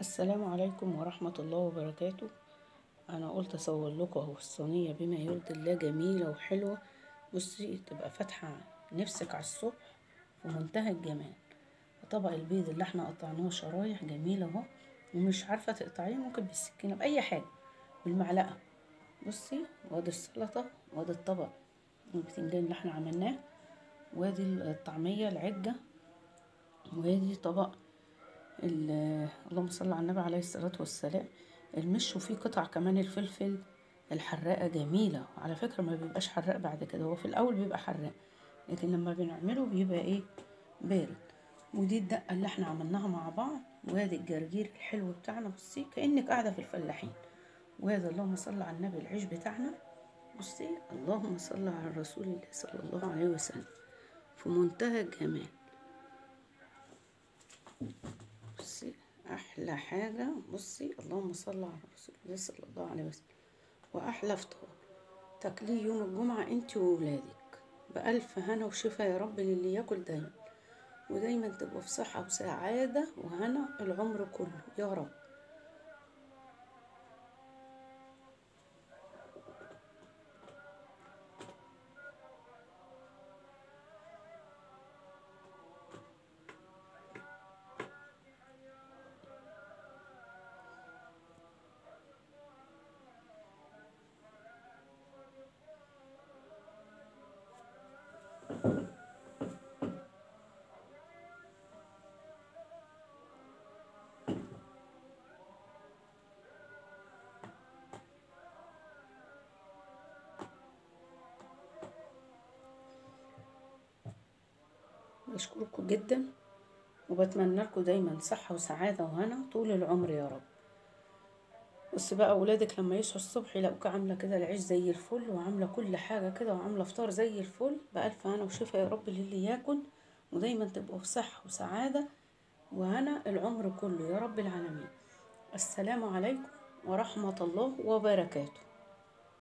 السلام عليكم ورحمة الله وبركاته أنا قلت أصور لكم أهو الصينية بما يرضي الله جميلة وحلوة بصي تبقى فاتحة نفسك على الصبح في منتهى الجمال طبق البيض اللي احنا قطعناه شرايح جميلة اهو ومش عارفة تقطعيه ممكن بالسكينة بأي حاجة بالمعلقة بصي وادي السلطة وادي الطبق البتنجان اللي احنا عملناه وادي الطعمية العجة وادي طبق اللهم صل على النبي عليه الصلاة والسلام المش وفيه قطع كمان الفلفل الحراقة جميلة على فكرة ما بيبقاش حراق بعد كده هو في الأول بيبقى حراق لكن لما بنعمله بيبقى ايه بارد ودي الدقة اللي احنا عملناها مع بعض وادي الجرجير الحلو بتاعنا بصي كأنك قاعدة في الفلاحين وادي اللهم صل على النبي العيش بتاعنا بصي اللهم صل على رسول الله صلى الله عليه وسلم في منتهى الجمال بصي احلى حاجه بصي اللهم صل على رسول الله صلى الله عليه وسلم واحلى فطار تاكليه يوم الجمعه انت وولادك بالف هنا وشفا يا رب للي ياكل دايما ودايما تبقوا في صحه وسعاده وهنا العمر كله يا رب بشكركم جدا وبتمنى لكم دايما صحة وسعادة وهنا طول العمر يا رب بس بقى اولادك لما يصحوا الصبح يلاقوك عاملة كده العيش زي الفل وعاملة كل حاجة كده وعاملة فطار زي الفل بألف هنا وشفا يا رب للي ياكل ودايما تبقوا في صحة وسعادة وهنا العمر كله يا رب العالمين السلام عليكم ورحمة الله وبركاته